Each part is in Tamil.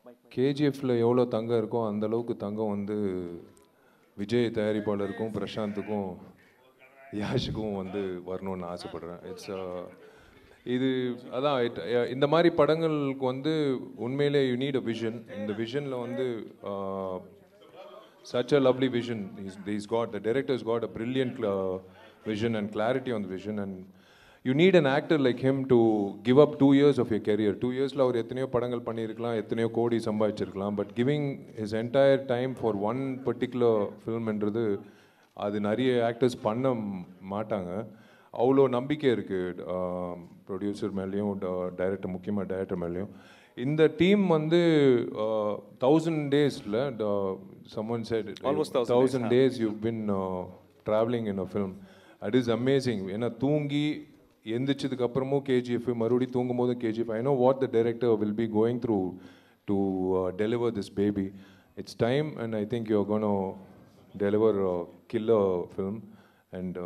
கேஜிஎஃப்ல எவ்வளோ தங்கம் இருக்கோ அந்த அளவுக்கு தங்கம் வந்து விஜய் தயாரிப்பாளருக்கும் பிரசாந்துக்கும் யாஷுக்கும் வந்து வரணும்னு ஆசைப்படுறேன் இட்ஸ் இது அதான் it- uh, இந்த மாதிரி படங்களுக்கு வந்து உண்மையிலே யூ நீட் அ விஷன் இந்த விஷனில் வந்து uh, such a lovely vision. He's, he's got the director's got a brilliant uh, vision and clarity on the vision, and you need an actor like him to give up two years of your career. Two yearsல அவர் எத்தனையோ படங்கள் பண்ணியிருக்கலாம் எத்தனையோ கோடி சம்பாதிச்சிருக்கலாம் but giving his entire time for one particular ஃபில்ம்ன்றது அது நிறைய ஆக்டர்ஸ் பண்ண மாட்டாங்க அவ்வளோ நம்பிக்கை இருக்குது ப்ரொடியூசர் மேலேயும் டைரக்டர் முக்கியமாக டைரக்டர் மேலேயும் இந்த டீம் வந்து தௌசண்ட் டேஸில் someone said Almost 1000 thousand days you been travelling in a film that is amazing ஏன்னா தூங்கி எந்திரிச்சதுக்கு அப்புறமும் கேஜிஎஃப் மறுபடியும் தூங்கும் போது KGF I know what the director will be going through to deliver this baby it's time and I think you gonna deliver killer film and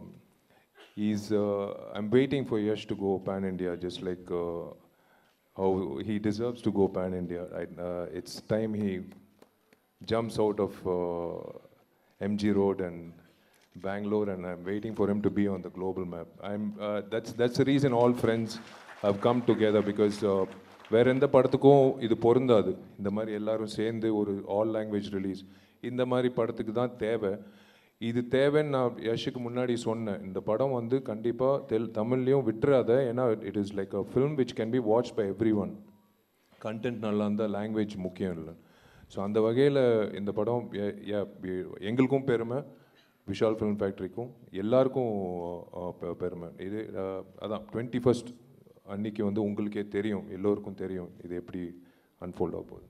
he's uh, i'm waiting for yash to go pan india just like uh, how he deserves to go pan india right uh, it's time he jumps out of uh, mg road and bangalore and i'm waiting for him to be on the global map i'm uh, that's that's the reason all friends have come together because uh, வேற எந்த படத்துக்கும் இது பொருந்தாது இந்த மாதிரி எல்லாரும் சேர்ந்து ஒரு ஆல் லாங்குவேஜ் ரிலீஸ் இந்த மாதிரி படத்துக்கு தான் தேவை இது தேவைன்னு நான் யஷுக்கு முன்னாடி சொன்னேன் இந்த படம் வந்து கண்டிப்பாக தெல் தமிழ்லையும் விட்டுறாத ஏன்னா it is like a film which can be watch by every one content நல்லா இருந்தால் லாங்குவேஜ் முக்கியம் இல்லை ஸோ அந்த வகையில் இந்த படம் எ- எ- எ- எங்களுக்கும் பெருமை விஷால் ஃபிலிம் ஃபேக்ட்ரிக்கும் எல்லாருக்கும் அஹ், பெ- பெருமை இது அஹ், அதான் டுவெண்ட்டி ஃபஸ்ட் அன்னைக்கு வந்து உங்களுக்கே தெரியும் எல்லோருக்கும் தெரியும் இது எப்படி அன்ஃபோல்ட் ஆக போகுது